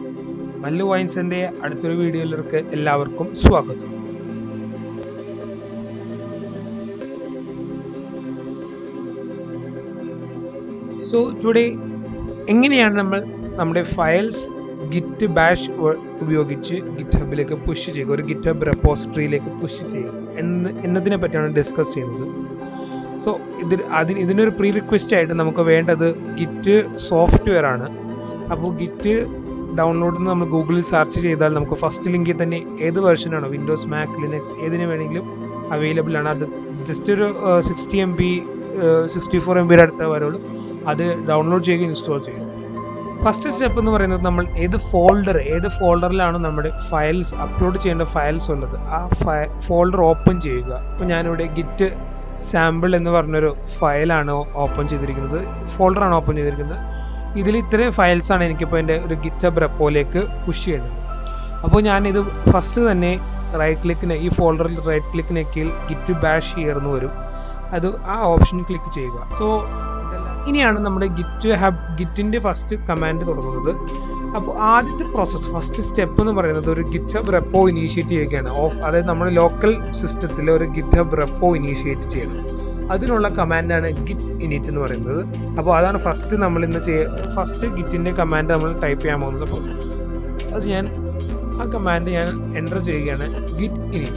മല്ലു വൈൻസിന്റെ അടുത്തൊരു വീഡിയോയിലേക്ക് എല്ലാവർക്കും സ്വാഗതം സോ ടുഡേ എങ്ങനെയാണ് നമ്മൾ നമ്മുടെ ഫയൽസ് ഗിറ്റ് ബാഷ് ഉപയോഗിച്ച് ഗിറ്റ് ഹബിലേക്ക് പുഷ് ചെയ്യുക ഒരു ഗിറ്റ് ഹബ് റെപ്പോസിറ്ററിയിലേക്ക് പുഷ് ചെയ്യുക എന്ന് എന്നതിനെ പറ്റിയാണ് ഡിസ്കസ് ചെയ്യുന്നത് സോ ഇതിൽ അതിന് ഇതിനൊരു പ്രീ റിക്വസ്റ്റ് ആയിട്ട് നമുക്ക് വേണ്ടത് ഗിറ്റ് സോഫ്റ്റ്വെയർ ആണ് അപ്പോൾ ഗിറ്റ് ഡൗൺലോഡ് നമ്മൾ ഗൂഗിളിൽ സെർച്ച് ചെയ്താൽ നമുക്ക് ഫസ്റ്റ് ലിങ്കിൽ തന്നെ ഏത് വെർഷനാണോ വിൻഡോസ് മാക് ലിനക്സ് ഏതിന് വേണമെങ്കിലും അവൈലബിൾ ആണ് അത് ജസ്റ്റ് ഒരു sixty M B sixty four M ബിയുടെ അടുത്ത വരുള്ളൂ അത് ഡൗൺലോഡ് ചെയ്യുക ഇൻസ്റ്റാൾ ചെയ്യുക ഫസ്റ്റ് സ്റ്റെപ്പ് എന്ന് പറയുന്നത് നമ്മൾ ഏത് ഫോൾഡർ ഏത് ഫോൾഡറിലാണ് നമ്മുടെ ഫയൽസ് അപ്ലോഡ് ചെയ്യേണ്ട ഫയൽസ് ഉള്ളത് ആ ഫോൾഡർ ഓപ്പൺ ചെയ്യുക ഇപ്പോൾ ഞാനിവിടെ ഗിറ്റ് സാമ്പിൾ എന്ന് പറഞ്ഞൊരു ഫയലാണ് ഓപ്പൺ ചെയ്തിരിക്കുന്നത് ഫോൾഡറാണ് ഓപ്പൺ ചെയ്തിരിക്കുന്നത് ഇതിൽ ഇത്രയും ഫയൽസാണ് എനിക്കിപ്പോൾ എൻ്റെ ഒരു ഗിറ്റ് ഹബ് റെപ്പോയിലേക്ക് പുഷ് ചെയ്യേണ്ടത് അപ്പോൾ ഞാനിത് ഫസ്റ്റ് തന്നെ റൈറ്റ് ക്ലിക്കിന് ഈ ഫോൾഡറിൽ റൈറ്റ് ക്ലിക്ക് നെക്കിൽ ഗിറ്റ് ബാഷ് ചെയ്യുന്നു വരും അത് ആ ഓപ്ഷൻ ക്ലിക്ക് ചെയ്യുക സോ ഇനിയാണ് നമ്മുടെ ഗിറ്റ് ഹബ് ഗിറ്റിൻ്റെ ഫസ്റ്റ് കമാൻഡ് തുടങ്ങുന്നത് അപ്പോൾ ആദ്യത്തെ പ്രോസസ്സ് ഫസ്റ്റ് സ്റ്റെപ്പ് എന്ന് പറയുന്നത് ഒരു ഗിറ്റ് ഹബ് റെപ്പോ ഇനീഷ്യേറ്റ് ചെയ്യുകയാണ് ഓഫ് അതായത് നമ്മുടെ ലോക്കൽ സിസ്റ്റത്തിൽ ഒരു ഗിറ്റ് ഹബ് റെപ്പോ ഇനീഷ്യേറ്റ് ചെയ്യണം അതിനുള്ള കമാൻഡാണ് ഗിറ്റ് ഇനിറ്റ് എന്ന് പറയുന്നത് അപ്പോൾ അതാണ് ഫസ്റ്റ് നമ്മൾ ഇന്ന് ചെയ്യ ഫസ്റ്റ് ഗിറ്റിൻ്റെ കമാൻഡ് നമ്മൾ ടൈപ്പ് ചെയ്യാൻ പോകുന്നത് അപ്പോൾ അത് ഞാൻ ആ കമാൻഡ് ഞാൻ എൻ്റർ ചെയ്യുകയാണ് ഗിറ്റ് ഇനിറ്റ്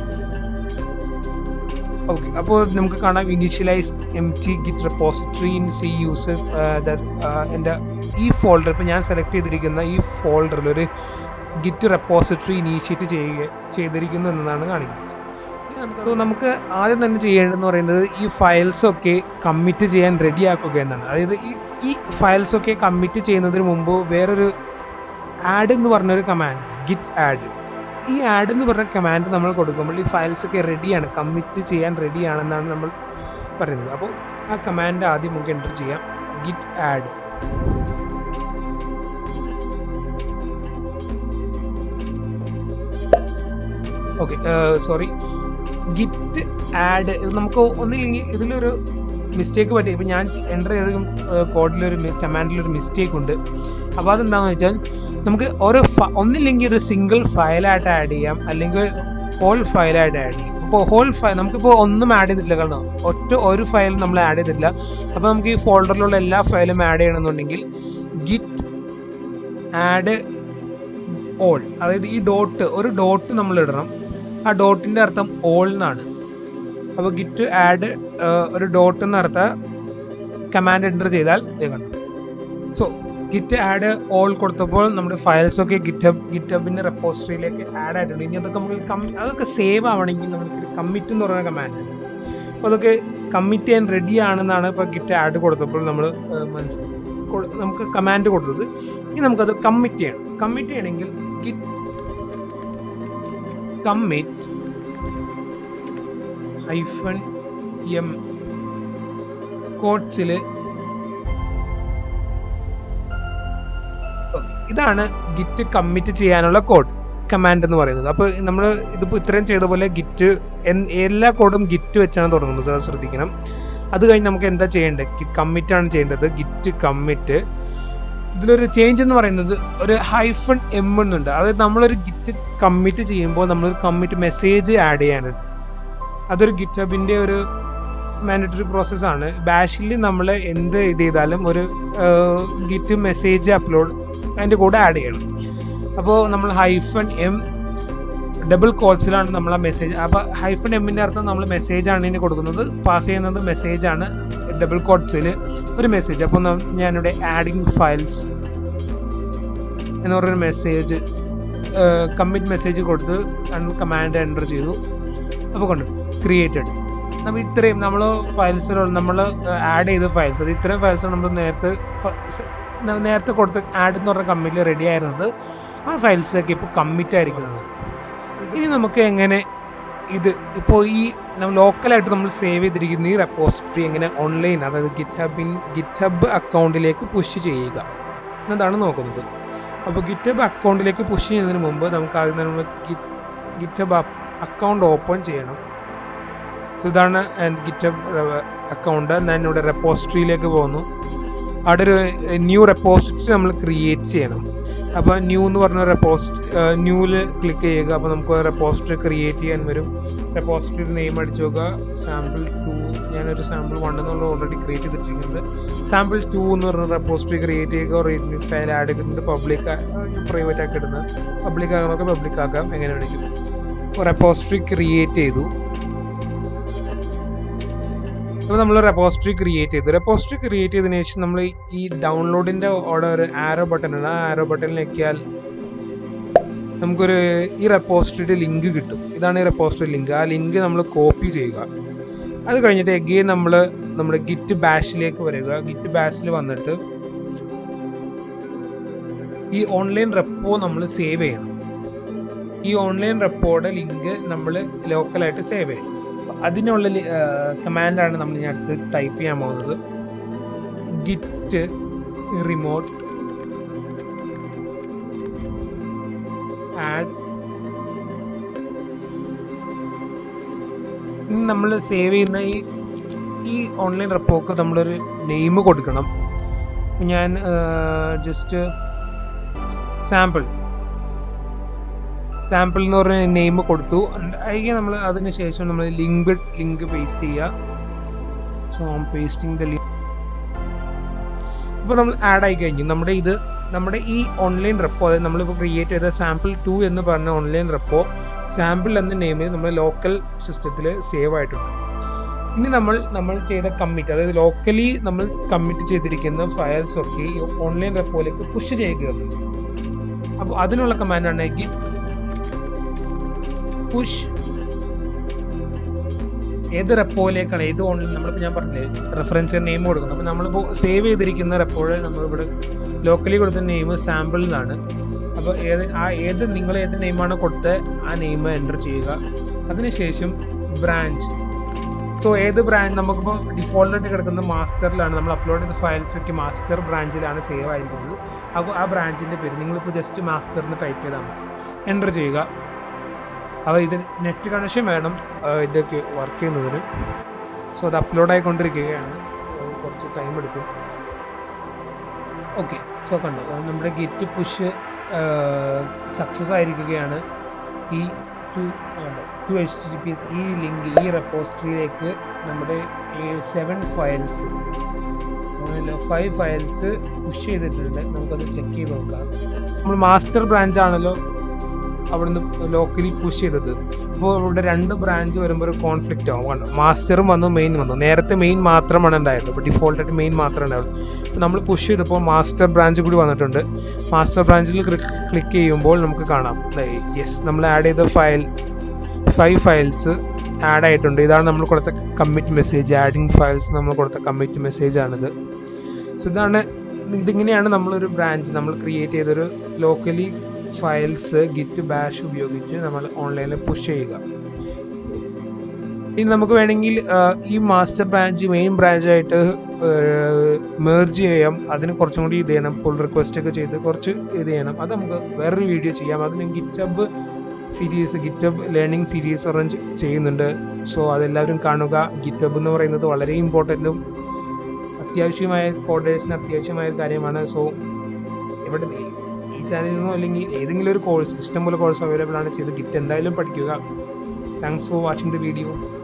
ഓക്കെ അപ്പോൾ നമുക്ക് കാണാം initialize empty git repository in C users എൻ്റെ ഈ ഫോൾഡർ ഇപ്പോൾ ഞാൻ സെലക്ട് ചെയ്തിരിക്കുന്ന ഈ ഫോൾഡറിൽ ഒരു ഗിറ്റ് റെപ്പോസിറ്ററി ഇനീഷ്യേറ്റ് ചെയ്യുക ചെയ്തിരിക്കുന്നു എന്നതാണ് കാണിക്കുന്നത് സോ നമുക്ക് ആദ്യം തന്നെ ചെയ്യേണ്ടതെന്ന് പറയുന്നത് ഈ ഫയൽസ് ഒക്കെ കമ്മിറ്റ് ചെയ്യാൻ റെഡി ആക്കുക എന്നാണ് അതായത് ഈ ഈ ഫയൽസ് ഒക്കെ കമ്മിറ്റ് ചെയ്യുന്നതിന് മുമ്പ് വേറൊരു ആഡ് എന്ന് പറഞ്ഞൊരു കമാൻഡ് ഗിറ്റ് ആഡ് ഈ ആഡ് എന്ന് പറഞ്ഞ കമാൻഡ് നമ്മൾ കൊടുക്കുമ്പോൾ ഈ ഫയൽസ് ഒക്കെ റെഡിയാണ് കമ്മിറ്റ് ചെയ്യാൻ റെഡിയാണെന്നാണ് നമ്മൾ പറയുന്നത് അപ്പോൾ ആ കമാൻഡ് ആദ്യം നമുക്ക് എൻ്റർ ചെയ്യാം git add okay sorry git add ഇത് നമുക്ക് ഒന്നില്ലെങ്കിൽ ഇതിലൊരു മിസ്റ്റേക്ക് പറ്റി ഇപ്പം ഞാൻ എൻ്റർ ചെയ്ത കോഡിലൊരു കമാൻഡിലൊരു മിസ്റ്റേക്ക് ഉണ്ട് അപ്പോൾ അതെന്താണെന്ന് വെച്ചാൽ നമുക്ക് ഓരോ ഒന്നില്ലെങ്കിൽ ഒരു സിംഗിൾ ഫയലായിട്ട് ആഡ് ചെയ്യാം അല്ലെങ്കിൽ ഹോൾ ഫയലായിട്ട് ആഡ് ചെയ്യും ഇപ്പോൾ ഹോൾ ഫയൽ നമുക്കിപ്പോൾ ഒന്നും ആഡ് ചെയ്തിട്ടില്ല കാരണം ഒറ്റ ഒരു ഫയൽ നമ്മൾ ആഡ് ചെയ്തിട്ടില്ല അപ്പോൾ നമുക്ക് ഈ ഫോൾഡറിലുള്ള എല്ലാ ഫയലും ആഡ് ചെയ്യണമെന്നുണ്ടെങ്കിൽ ഗിറ്റ് ആഡ് ഓൾ അതായത് ഈ ഡോട്ട് ഒരു ഡോട്ട് നമ്മൾ ഇടണം ആ ഡോട്ടിൻ്റെ അർത്ഥം ഓൾ എന്നാണ് അപ്പോൾ ഗിറ്റ് ആഡ് ഒരു ഡോട്ട് എന്നർത്ഥ കമാൻഡ് എൻ്റർ ചെയ്താൽ കണ്ടു സോ ഗിറ്റ് ആഡ് ഓൾ കൊടുത്തപ്പോൾ നമ്മുടെ ഫയൽസ് ഒക്കെ ഗിറ്റ് ഹബ് ഗിറ്റ് ഹബിൻ്റെ റെപ്പോസിറ്ററിയിലേക്ക് ആഡ് ആയിട്ടുണ്ട് ഇനി അതൊക്കെ നമുക്ക് കമ്മി അതൊക്കെ സേവ് ആവണമെങ്കിൽ നമുക്ക് കമ്മിറ്റ് എന്ന് പറയുന്ന കമാൻഡ് അപ്പോൾ അതൊക്കെ കമ്മിറ്റ് ചെയ്യാൻ റെഡി ആണെന്നാണ് ഇപ്പോൾ ഗിറ്റ് ആഡ് കൊടുത്തപ്പോൾ നമ്മൾ മനസ്സിലാക്കി നമുക്ക് കമാൻഡ് കൊടുത്തത് ഇനി നമുക്കത് കമ്മിറ്റ് ചെയ്യണം കമ്മിറ്റ് ചെയ്യണമെങ്കിൽ ഗിറ്റ് കമ്മിറ്റ് ഹൈഫൺ എം കോട്സിൽ ഇതാണ് ഗിറ്റ് കമ്മിറ്റ് ചെയ്യാനുള്ള കോഡ് കമാൻഡ് എന്ന് പറയുന്നത് അപ്പോൾ നമ്മൾ ഇതിപ്പോൾ ഇത്രയും ചെയ്ത പോലെ ഗിറ്റ് എല്ലാ കോഡും ഗിറ്റ് വെച്ചാണ് തുടങ്ങുന്നത് അത് ശ്രദ്ധിക്കണം അത് കഴിഞ്ഞ് നമുക്ക് എന്താ ചെയ്യേണ്ടത് കമ്മിറ്റ് ആണ് ചെയ്യേണ്ടത് ഗിറ്റ് കമ്മിറ്റ് ഇതിലൊരു ചേഞ്ച് എന്ന് പറയുന്നത് ഒരു ഹൈഫൺ എം എന്നുണ്ട് അതായത് നമ്മളൊരു ഗിറ്റ് കമ്മിറ്റ് ചെയ്യുമ്പോൾ നമ്മളൊരു കമ്മിറ്റ് മെസ്സേജ് ആഡ് ചെയ്യാനുണ്ട് അതൊരു ഗിറ്റ് ഹബിൻ്റെ ഒരു മാൻഡറ്ററി പ്രോസസ്സാണ് ബാഷിൽ നമ്മൾ എന്ത് ഇത് ചെയ്താലും ഒരു ഗിറ്റ് മെസ്സേജ് അപ്ലോഡ് അതിൻ്റെ കൂടെ ആഡ് ചെയ്യണം അപ്പോൾ നമ്മൾ ഹൈഫൺ എം ഡബിൾ കോൾസിലാണ് നമ്മൾ ആ മെസ്സേജ് അപ്പോൾ ഹൈഫൺ എമ്മിൻ്റെ അർത്ഥം നമ്മൾ മെസ്സേജ് ആണ് ഇതിന് കൊടുക്കുന്നത് പാസ് ചെയ്യുന്നത് മെസ്സേജ് ആണ് ഡബിൾ കോട്ട്സിൽ ഒരു മെസ്സേജ് അപ്പോൾ ഞാനിവിടെ ആഡിങ് ഫയൽസ് എന്ന് പറഞ്ഞൊരു മെസ്സേജ് കമ്മിറ്റ് മെസ്സേജ് കൊടുത്ത് കമാൻഡ് എൻ്റർ ചെയ്തു അപ്പോൾ കണ്ടു ക്രിയേറ്റഡ് നമ്മൾ ഇത്രയും നമ്മൾ ഫയൽസിലുള്ള നമ്മൾ ആഡ് ചെയ്ത ഫയൽസ് അത് ഇത്രയും ഫയൽസ് നമ്മൾ നേരത്തെ നേരത്തെ കൊടുത്ത് ആഡ് എന്ന് പറഞ്ഞ കമ്മിറ്റിൽ റെഡി ആയിരുന്നത് ആ ഫയൽസൊക്കെ ഇപ്പോൾ കമ്മിറ്റ് ആയിരിക്കുന്നത് ഇനി നമുക്ക് എങ്ങനെ ഇത് ഇപ്പോൾ ഈ ലോക്കലായിട്ട് നമ്മൾ സേവ് ചെയ്തിരിക്കുന്ന ഈ റെപ്പോസിറ്ററി എങ്ങനെ ഓൺലൈൻ അതായത് ഗിറ്റ് ഹബിൻ ഗിറ്റ് ഹബ് അക്കൗണ്ടിലേക്ക് പുഷ് ചെയ്യുക എന്നതാണ് നോക്കുന്നത് അപ്പോൾ ഗിറ്റ് ഹബ് അക്കൗണ്ടിലേക്ക് പുഷ് ചെയ്യുന്നതിന് മുമ്പ് നമുക്ക് ആദ്യം നമ്മൾ ഗിറ്റ് ഹബ് അക്കൗണ്ട് ഓപ്പൺ ചെയ്യണം സോ ഇതാണ് ഗിറ്റ് ഹബ് അക്കൗണ്ട് ഞാൻ ഇവിടെ റെപ്പോസിറ്ററിയിലേക്ക് പോകുന്നു അവിടെ ഒരു ന്യൂ റെപ്പോസിറ്ററി നമ്മൾ ക്രിയേറ്റ് ചെയ്യണം അപ്പോൾ ന്യൂ എന്ന് പറഞ്ഞ റെപ്പോസ്റ്റ് ന്യൂവിൽ ക്ലിക്ക് ചെയ്യുക അപ്പോൾ നമുക്ക് റെപ്പോസിറ്ററി ക്രിയേറ്റ് ചെയ്യാൻ വരും റെപ്പോസിറ്ററി നെയിം അടിച്ചു നോക്കുക സാമ്പിൾ ടു ഞാനൊരു സാമ്പിൾ വൺ എന്നുള്ള ഓൾറെഡി ക്രിയേറ്റ് ചെയ്തിട്ടുണ്ട് സാമ്പിൾ ടു എന്ന് പറഞ്ഞ റെപ്പോസിറ്ററി ക്രിയേറ്റ് ചെയ്യുക റീഡ്മി ഫയൽ ആഡ് ചെയ്തിട്ടുണ്ട് പബ്ലിക് പ്രൈവറ്റ് ആക്കി ഇടുന്നത് പബ്ലിക് ആകണമൊക്കെ പബ്ലിക് ആക്കാം എങ്ങനെ വേണമെങ്കിലും റെപ്പോസിറ്ററി ക്രിയേറ്റ് ചെയ്തു അപ്പോൾ നമ്മൾ റെപ്പോസിറ്ററി ക്രിയേറ്റ് ചെയ്തു റെപ്പോസിറ്ററി ക്രിയേറ്റ് ചെയ്തതിനു ശേഷം നമ്മൾ ഈ ഡൗൺലോഡിൻ്റെ അവിടെ ഒരു ആരോ ബട്ടൺ ഉണ്ട് ആ ആരോ ബട്ടണിൽ ഞെക്കിയാൽ നമുക്കൊരു ഈ റെപ്പോസിറ്ററിയുടെ ലിങ്ക് കിട്ടും ഇതാണ് ഈ റെപ്പോസിറ്ററി ലിങ്ക് ആ ലിങ്ക് നമ്മൾ കോപ്പി ചെയ്യുക അത് കഴിഞ്ഞിട്ട് എഗെയിൻ നമ്മൾ നമ്മുടെ ഗിറ്റ് ബാഷിലേക്ക് വരിക ഗിറ്റ് ബാഷിൽ വന്നിട്ട് ഈ ഓൺലൈൻ റെപ്പോ നമ്മൾ സേവ് ചെയ്യണം ഈ ഓൺലൈൻ റെപ്പോയുടെ ലിങ്ക് നമ്മൾ ലോക്കലായിട്ട് സേവ് ചെയ്യണം അതിനുള്ള കമാൻഡാണ് നമ്മൾ ഇനി അടുത്ത് ടൈപ്പ് ചെയ്യാൻ പോകുന്നത് ഗിറ്റ് റിമോട്ട് ആഡ് നമ്മൾ സേവ് ചെയ്യുന്ന ഈ ഈ ഓൺലൈൻ റെപ്പോക്ക് നമ്മളൊരു നെയിം കൊടുക്കണം ഞാൻ ജസ്റ്റ് സാമ്പിൾ സാമ്പിൾ എന്ന് പറഞ്ഞ നെയിം കൊടുത്തു അതിന് നമ്മൾ അതിന് ശേഷം നമ്മൾ ലിങ്ക് ലിങ്ക് പേസ്റ്റ് ചെയ്യുക so I'm pasting the link ഇപ്പോൾ നമ്മൾ ആഡ് ആയി കഴിഞ്ഞു നമ്മുടെ ഇത് നമ്മുടെ ഈ ഓൺലൈൻ റെപ്പോ അതായത് നമ്മളിപ്പോൾ ക്രിയേറ്റ് ചെയ്ത സാമ്പിൾ ടു എന്ന് പറഞ്ഞ ഓൺലൈൻ റെപ്പോ സാമ്പിൾ എന്ന നെയിമിൽ നമ്മുടെ ലോക്കൽ സിസ്റ്റത്തിൽ സേവ് ആയിട്ടുണ്ട് ഇനി നമ്മൾ നമ്മൾ ചെയ്ത കമ്മിറ്റ് അതായത് ലോക്കലി നമ്മൾ കമ്മിറ്റ് ചെയ്തിരിക്കുന്ന ഫയൽസ് ഒക്കെ ഈ ഓൺലൈൻ റെപ്പോയിലേക്ക് പുഷ് ചെയ്യുകയാണ് അപ്പോൾ അതിനുള്ള കമാൻഡാണ് ഗിറ്റ് പുഷ് ഏത് റെപ്പോയിലേക്കാണ് ഏത് ഓൺലൈൻ നമ്മളിപ്പോൾ ഞാൻ പറഞ്ഞില്ലേ റെഫറൻസ് നെയിം കൊടുക്കുന്നത് അപ്പോൾ നമ്മളിപ്പോൾ സേവ് ചെയ്തിരിക്കുന്ന റെപ്പോയിൽ നമ്മളിവിടെ ലോക്കലി കൊടുത്ത നെയിം സാമ്പിൾ എന്നാണ് അപ്പോൾ ഏത് ആ ഏത് നിങ്ങൾ ഏത് നെയിമാണ് കൊടുത്ത ആ നെയിം എൻ്റർ ചെയ്യുക അതിനുശേഷം ബ്രാഞ്ച് സോ ഏത് ബ്രാഞ്ച് നമുക്കിപ്പോൾ ഡിഫോൾട്ടായിട്ട് കിടക്കുന്ന മാസ്റ്ററിലാണ് നമ്മൾ അപ്ലോഡ് ചെയ്ത ഫയൽസ് ഒക്കെ മാസ്റ്റർ ബ്രാഞ്ചിലാണ് സേവ് ആയിരിക്കുന്നത് അപ്പോൾ ആ ബ്രാഞ്ചിൻ്റെ പേര് നിങ്ങളിപ്പോൾ ജസ്റ്റ് മാസ്റ്ററിന് ടൈപ്പ് ചെയ്താൽ മതി എൻ്റർ ചെയ്യുക അപ്പോൾ ഇത് നെറ്റ് കണക്ഷൻ വേണം ഇതൊക്കെ വർക്ക് ചെയ്യുന്നതിന് സോ അത് അപ്ലോഡ് ആയിക്കൊണ്ടിരിക്കുകയാണ് കുറച്ച് ടൈം എടുക്കും ഓക്കെ സോ കണ്ടു നമ്മുടെ ഗിറ്റ് പുഷ് സക്സസ് ആയിരിക്കുകയാണ് ഈ ടു ടു എച്ച് ടി പി എസ് ഈ ലിങ്ക് ഈ റെപ്പോസിറ്ററിയിലേക്ക് നമ്മുടെ ഈ seven files five files push ചെയ്തിട്ടുണ്ട് നമുക്കത് ചെക്ക് ചെയ്ത് നോക്കാം നമ്മൾ മാസ്റ്റർ ബ്രാഞ്ച് ആണല്ലോ അവിടുന്ന് ലോക്കലി പുഷ് ചെയ്തത് അപ്പോൾ ഇവിടെ രണ്ട് ബ്രാഞ്ച് വരുമ്പോൾ ഒരു കോൺഫ്ലിക്റ്റ് ആവും മാസ്റ്ററും വന്നു മെയിൻ വന്നു നേരത്തെ മെയിൻ മാത്രമാണ് ഉണ്ടായത് അപ്പോൾ ഡിഫോൾട്ടായിട്ട് മെയിൻ മാത്രമേ ഉണ്ടാവുള്ളൂ അപ്പോൾ നമ്മൾ പുഷ് ചെയ്തപ്പോൾ മാസ്റ്റർ ബ്രാഞ്ച് കൂടി വന്നിട്ടുണ്ട് മാസ്റ്റർ ബ്രാഞ്ചിൽ ക്ലിക്ക് ചെയ്യുമ്പോൾ നമുക്ക് കാണാം യെസ് നമ്മൾ ആഡ് ചെയ്ത ഫയൽ ഫൈവ് ഫയൽസ് ആഡ് ആയിട്ടുണ്ട് ഇതാണ് നമ്മൾ കൊടുത്ത കമ്മിറ്റ് മെസ്സേജ് ആഡിങ് ഫയൽസ് നമ്മൾ കൊടുത്ത കമ്മിറ്റ് മെസ്സേജ് ആണിത് സോ ഇതാണ് ഇതിങ്ങനെയാണ് നമ്മളൊരു ബ്രാഞ്ച് നമ്മൾ ക്രിയേറ്റ് ചെയ്തൊരു ലോക്കലി ഫയൽസ് ഗിറ്റ് ബാഷ് ഉപയോഗിച്ച് നമ്മൾ ഓൺലൈനിൽ പുഷ് ചെയ്യുക ഇനി നമുക്ക് വേണമെങ്കിൽ ഈ മാസ്റ്റർ ബ്രാഞ്ച് മെയിൻ ബ്രാഞ്ചായിട്ട് മേർജ് ചെയ്യാം അതിന് കുറച്ചും കൂടി ഇത് ചെയ്യണം പുൾ റിക്വസ്റ്റ് ഒക്കെ ചെയ്ത് കുറച്ച് ഇത് ചെയ്യണം അത് നമുക്ക് വേറൊരു വീഡിയോ ചെയ്യാം അതിന് GitHub series GitHub learning series arrange ചെയ്യുന്നുണ്ട് സോ അതെല്ലാവരും കാണുക ഗിറ്റബ് എന്ന് പറയുന്നത് വളരെ ഇമ്പോർട്ടൻറ്റും അത്യാവശ്യമായ കോഡേഴ്സിന് അത്യാവശ്യമായ ഒരു കാര്യമാണ് സോ ഇവിടെ ഈ ചാനലിൽ നിന്നോ അല്ലെങ്കിൽ ഏതെങ്കിലും ഒരു കോഴ്സ് ഇഷ്ടംപോലെ കോഴ്സ് അവൈലബിൾ ആണ് ചെയ്ത് ഗിറ്റ് എന്തായാലും പഠിക്കുക thanks for watching the video